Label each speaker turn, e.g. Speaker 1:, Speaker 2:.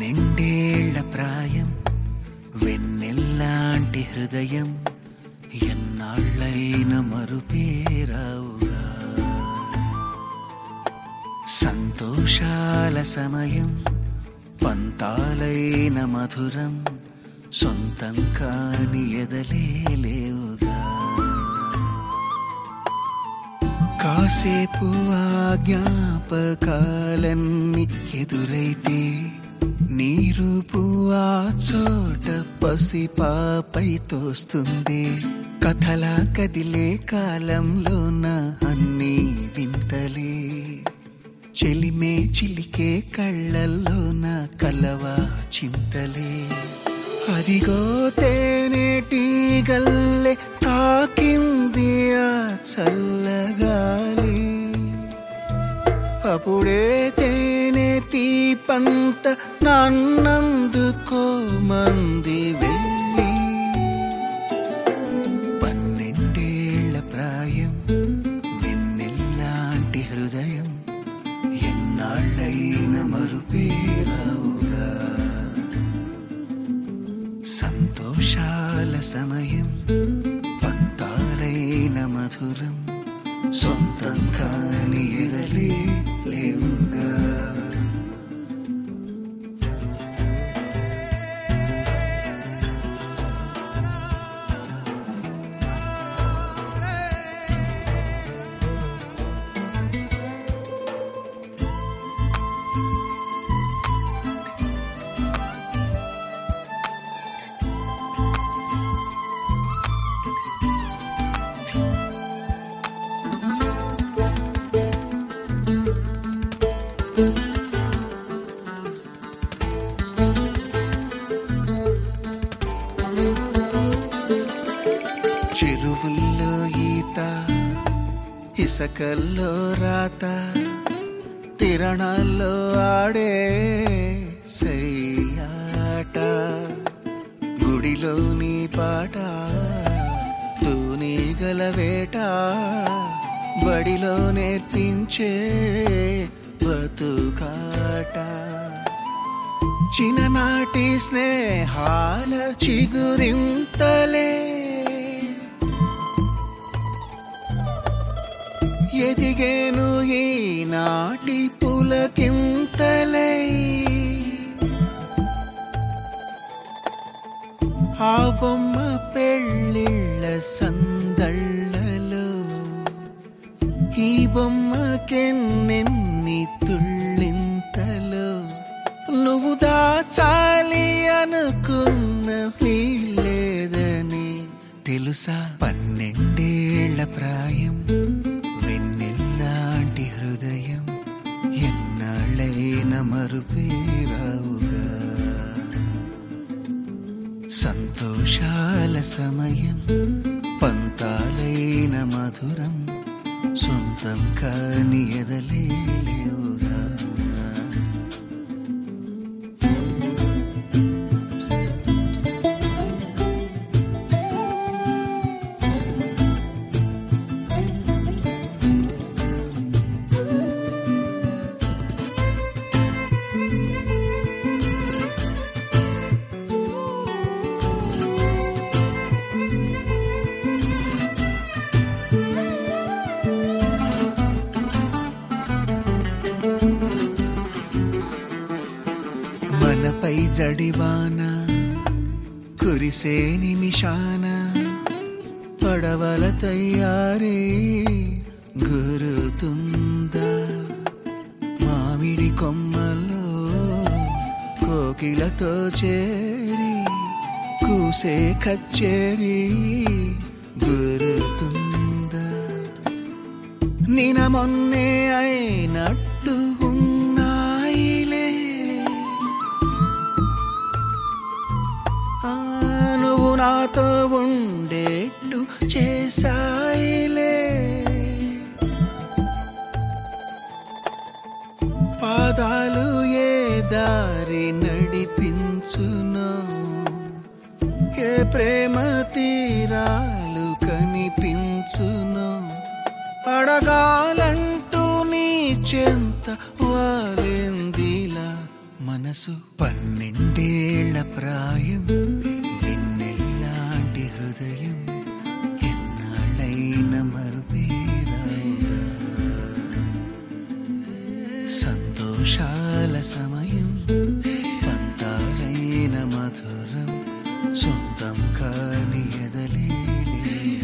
Speaker 1: పన్నెండేళ్ల ప్రాయం వెన్నెల్లాంటి హృదయం ఎన్నాళ్ళైన మరుపేరావుగా సంతోషాల సమయం పంతాలైన మధురం సొంతం కాని ఎదలే లేవుగా కాసేపు ఆ జ్ఞాపకాలన్నీ ఎదురైతే నీ రూపు ఆ చోట పసిపాపై తోస్తుంది కథలా కదిలే కాలంలోన అన్నీ వింతలే చెలిమే చిలికే కళ్ళల్లోన కలవా చింతలే అదిగో తేనేటి గల్లె తాకింది ఆ చల్లగాలి అప్పుడే తేనె తీపంత నన్నందుకో మంది వెళ్ళి పన్నెండేళ్ల ప్రాయం వెన్నెల్లాంటి హృదయం ఎన్నాళ్ళైన మరుపేరావుగా సంతోషాల సమయం పంతాలైన మధురం సొంతం కాని ఎదలే లేవుగా చెరువుల్లో ఈత ఇసకల్లో రాత తిరణాల్లో ఆడే సయ్యాట గుడిలోని పాట తూని గలవేట బడిలో నేర్పించే బతుకాట చిన్ననాటి స్నేహాల చిగురింతలే ఎదిగేను ఈనాటి పులకింతలై ఆ బొమ్మ పెళ్ళిళ్ళ సందళ్ళలో ఈ బొమ్మకెన్నెన్ని తుళ్ళింతలో నువ్వు దాచాలి అనుకున్న లేదని తెలుసా పన్నెండేళ్ల ప్రాయం వెన్నెల్లాంటి హృదయం ఎన్నాళ్ళైన మరుపేరావుగా సంతోషాల సమయం పంతాలైన మధురం సొంతం కాని ఎదలే లేవుగా మనపై జడివాన కురిసే నిమిషాన పడవల తయారే గురుతుందా మామిడి కొమ్మల్లో కోకిలతో చేరి కూసే కచ్చేరి గురుతుందా నిన మొన్నే అయినట్టు ఉన్నాయిలే ఆ, నువ్వు నాతో ఉండేట్టు చేసాయిలే పాదాలు ఏ దారి నడిపించునో ఏ ప్రేమ తీరాలు కనిపించునో అడగాలంటూ నీ చెంత వాలిందిలా మన మనసు పన్నెండేళ్ల ప్రాయం వెన్నెల్లాంటి హృదయం ఎన్నాళ్ళైన మరుపేరావుగా సంతోషాల సమయం పంతాలైన మధురం సొంతం కాని ఎదలేలే